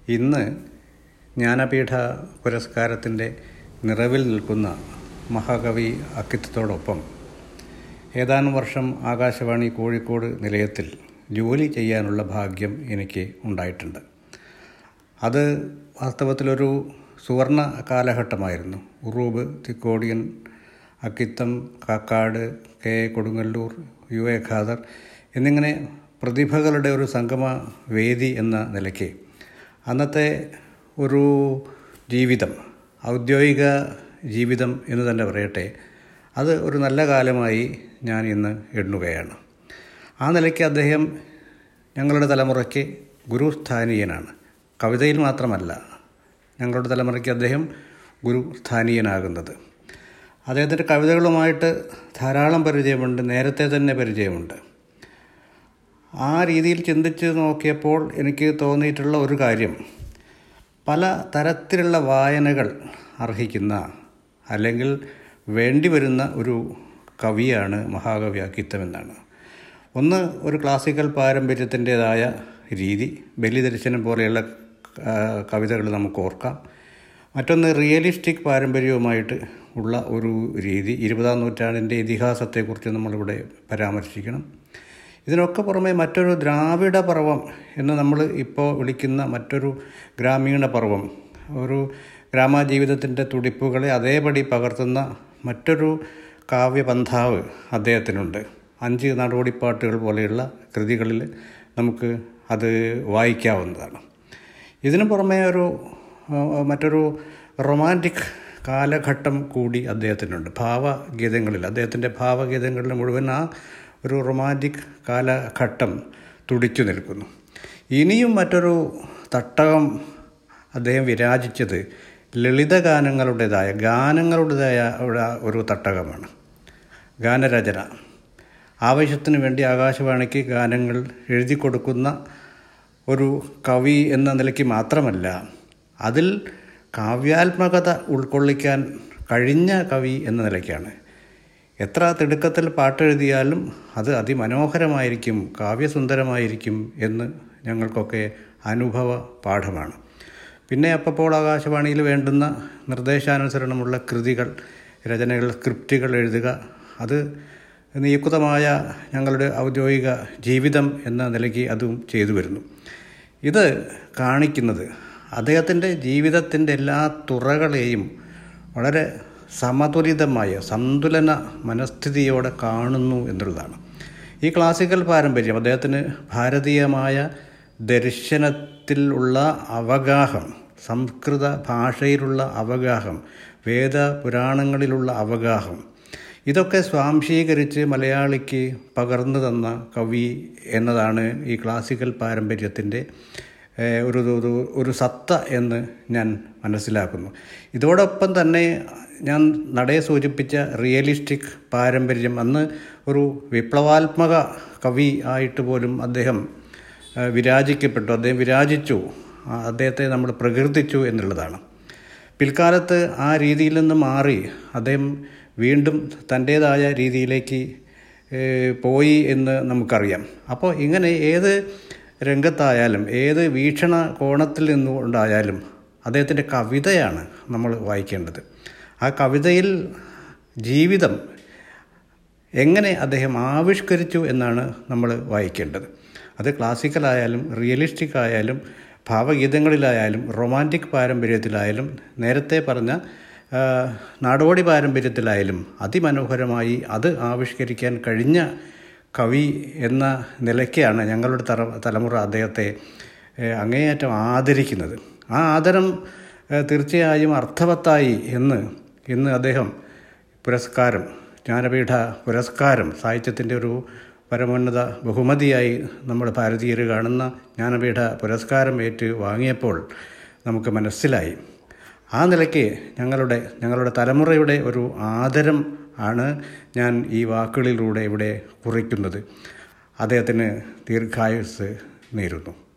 ഇന്ന് ജ്ഞാനപീഠ പുരസ്കാരത്തിൻ്റെ നിറവിൽ നിൽക്കുന്ന മഹാകവി അക്കിത്തത്തോടൊപ്പം ഏതാനും വർഷം ആകാശവാണി കോഴിക്കോട് നിലയത്തിൽ ജോലി ചെയ്യാനുള്ള ഭാഗ്യം എനിക്ക് ഉണ്ടായിട്ടുണ്ട് അത് വാസ്തവത്തിലൊരു സുവർണ കാലഘട്ടമായിരുന്നു Uroob Thikkodiyan Akkitham Kakkad K A Kodungallur U A Khader എന്നിങ്ങനെ പ്രതിഭകളുടെ ഒരു സംഗമ വേദി എന്ന നിലയ്ക്ക് അന്നത്തെ ഒരു ജീവിതം ഔദ്യോഗിക ജീവിതം എന്ന് തന്നെ പറയട്ടെ അത് ഒരു നല്ല കാലമായി ഞാൻ ഇന്ന് എണ്ണുകയാണ് ആ നിലയ്ക്ക് അദ്ദേഹം ഞങ്ങളുടെ തലമുറയ്ക്ക് ഗുരുസ്ഥാനീയനാണ് കവിതയിൽ മാത്രമല്ല ഞങ്ങളുടെ തലമുറയ്ക്ക് അദ്ദേഹം ഗുരുസ്ഥാനീയനാകുന്നത് അദ്ദേഹത്തിൻ്റെ കവിതകളുമായിട്ട് ധാരാളം പരിചയമുണ്ട് നേരത്തെ തന്നെ പരിചയമുണ്ട് ആ രീതിയിൽ ചിന്തിച്ച് നോക്കിയപ്പോൾ എനിക്ക് തോന്നിയിട്ടുള്ള ഒരു കാര്യം പല തരത്തിലുള്ള വായനകൾ അർഹിക്കുന്ന അല്ലെങ്കിൽ വേണ്ടി വരുന്ന ഒരു കവിയാണ് മഹാകവി അക്കിത്തമെന്നാണ് ഒന്ന് ഒരു ക്ലാസിക്കൽ പാരമ്പര്യത്തിൻ്റെതായ രീതി ബലിദർശനം പോലെയുള്ള കവിതകൾ നമുക്ക് ഓർക്കാം മറ്റൊന്ന് റിയലിസ്റ്റിക് പാരമ്പര്യവുമായിട്ട് ഉള്ള ഒരു രീതി ഇരുപതാം നൂറ്റാണ്ടിൻ്റെ ഇതിഹാസത്തെക്കുറിച്ച് നമ്മളിവിടെ പരാമർശിക്കണം ഇതിനൊക്കെ പുറമെ മറ്റൊരു ദ്രാവിഡ പർവം എന്ന് നമ്മൾ ഇപ്പോൾ വിളിക്കുന്ന മറ്റൊരു ഗ്രാമീണ പർവം ഒരു ഗ്രാമജീവിതത്തിൻ്റെ തുടിപ്പുകളെ അതേപടി പകർത്തുന്ന മറ്റൊരു കാവ്യപന്ഥാവ് അദ്ദേഹത്തിനുണ്ട് അഞ്ച് നാടോടിപ്പാട്ടുകൾ പോലെയുള്ള കൃതികളിൽ നമുക്ക് അത് വായിക്കാവുന്നതാണ് ഇതിനു പുറമെ ഒരു മറ്റൊരു റൊമാൻറ്റിക് കാലഘട്ടം കൂടി അദ്ദേഹത്തിനുണ്ട് ഭാവഗീതങ്ങളിൽ അദ്ദേഹത്തിൻ്റെ ഭാവഗീതങ്ങളിൽ മുഴുവൻ ആ ഒരു റൊമാൻറ്റിക് കാലഘട്ടം തുടിച്ചു നിൽക്കുന്നു ഇനിയും മറ്റൊരു തട്ടകം അദ്ദേഹം വിരാജിച്ചത് ലളിതഗാനങ്ങളുടേതായ ഗാനങ്ങളുടേതായ ഒരു തട്ടകമാണ് ഗാനരചന ആവശ്യത്തിന് വേണ്ടി ആകാശവാണിക്ക് ഗാനങ്ങൾ എഴുതി കൊടുക്കുന്ന ഒരു കവി എന്ന നിലയ്ക്ക് മാത്രമല്ല അതിൽ കാവ്യാത്മകത ഉൾക്കൊള്ളിക്കാൻ കഴിഞ്ഞ കവി എന്ന നിലയ്ക്കാണ് എത്ര തിടുക്കത്തിൽ പാട്ടെഴുതിയാലും അത് അതിമനോഹരമായിരിക്കും കാവ്യസുന്ദരമായിരിക്കും എന്ന് ഞങ്ങൾക്കൊക്കെ അനുഭവ പാഠമാണ് പിന്നെ അപ്പോൾ ആകാശവാണിയിൽ വേണ്ടുന്ന നിർദ്ദേശാനുസരണമുള്ള കൃതികൾ രചനകൾ സ്ക്രിപ്റ്റുകൾ എഴുതുക അത് നിയുക്തമായ ഞങ്ങളുടെ ഔദ്യോഗിക ജീവിതം എന്ന നിലയ്ക്ക് അതും ചെയ്തു വരുന്നു ഇത് കാണിക്കുന്നത് അദ്ദേഹത്തിൻ്റെ ജീവിതത്തിൻ്റെ എല്ലാ തുറകളെയും വളരെ സമതുലിതമായ സന്തുലന മനസ്ഥിതിയോടെ കാണുന്നു എന്നുള്ളതാണ് ഈ ക്ലാസിക്കൽ പാരമ്പര്യം അദ്ദേഹത്തിന് ഭാരതീയമായ ദർശനത്തിലുള്ള അവഗാഹം സംസ്കൃത ഭാഷയിലുള്ള അവഗാഹം വേദ പുരാണങ്ങളിലുള്ള അവഗാഹം ഇതൊക്കെ സ്വാംശീകരിച്ച് മലയാളിക്ക് പകർന്നു തന്ന കവി എന്നതാണ് ഈ ക്ലാസിക്കൽ പാരമ്പര്യത്തിൻ്റെ ഒരു ഒരു സത്ത എന്ന് ഞാൻ മനസ്സിലാക്കുന്നു ഇതോടൊപ്പം തന്നെ ഞാൻ നടയെ സൂചിപ്പിച്ച റിയലിസ്റ്റിക് പാരമ്പര്യം അന്ന് ഒരു വിപ്ലവാത്മക കവി ആയിട്ട് പോലും അദ്ദേഹം വിരാജിക്കപ്പെട്ടു അദ്ദേഹം വിരാജിച്ചു അദ്ദേഹത്തെ നമ്മൾ പ്രകീർത്തിച്ചു എന്നുള്ളതാണ് പിൽക്കാലത്ത് ആ രീതിയിൽ നിന്ന് മാറി അദ്ദേഹം വീണ്ടും തൻ്റേതായ രീതിയിലേക്ക് പോയി എന്ന് നമുക്കറിയാം അപ്പോൾ ഇങ്ങനെ ഏത് രംഗത്തായാലും ഏത് വീക്ഷണ കോണത്തിൽ നിന്നുകൊണ്ടായാലും അദ്ദേഹത്തിൻ്റെ കവിതയാണ് നമ്മൾ വായിക്കേണ്ടത് ആ കവിതയിൽ ജീവിതം എങ്ങനെ അദ്ദേഹം ആവിഷ്കരിച്ചു എന്നാണ് നമ്മൾ വായിക്കേണ്ടത് അത് ക്ലാസിക്കലായാലും റിയലിസ്റ്റിക് ആയാലും ഭാവഗീതങ്ങളിലായാലും റൊമാൻറ്റിക് പാരമ്പര്യത്തിലായാലും നേരത്തെ പറഞ്ഞ നാടോടി പാരമ്പര്യത്തിലായാലും അതിമനോഹരമായി അത് ആവിഷ്കരിക്കാൻ കഴിഞ്ഞ കവി എന്ന നിലയ്ക്കാണ് ഞങ്ങളുടെ തറ തലമുറ അദ്ദേഹത്തെ അങ്ങേയറ്റം ആദരിക്കുന്നത് ആ ആദരം തീർച്ചയായും അർത്ഥവത്തായി എന്ന് ഇന്ന് അദ്ദേഹം പുരസ്കാരം ജ്ഞാനപീഠ പുരസ്കാരം സാഹിത്യത്തിൻ്റെ ഒരു പരമോന്നത ബഹുമതിയായി നമ്മൾ ഭാരതീയർ കാണുന്ന ജ്ഞാനപീഠ പുരസ്കാരം ഏറ്റ് വാങ്ങിയപ്പോൾ നമുക്ക് മനസ്സിലായി ആ നിലയ്ക്ക് ഞങ്ങളുടെ ഞങ്ങളുടെ തലമുറയുടെ ഒരു ആദരം ആണ് ഞാൻ ഈ വാക്കുകളിലൂടെ ഇവിടെ കുറിക്കുന്നത് അദ്ദേഹത്തിന് ദീർഘായുസ് നേരുന്നു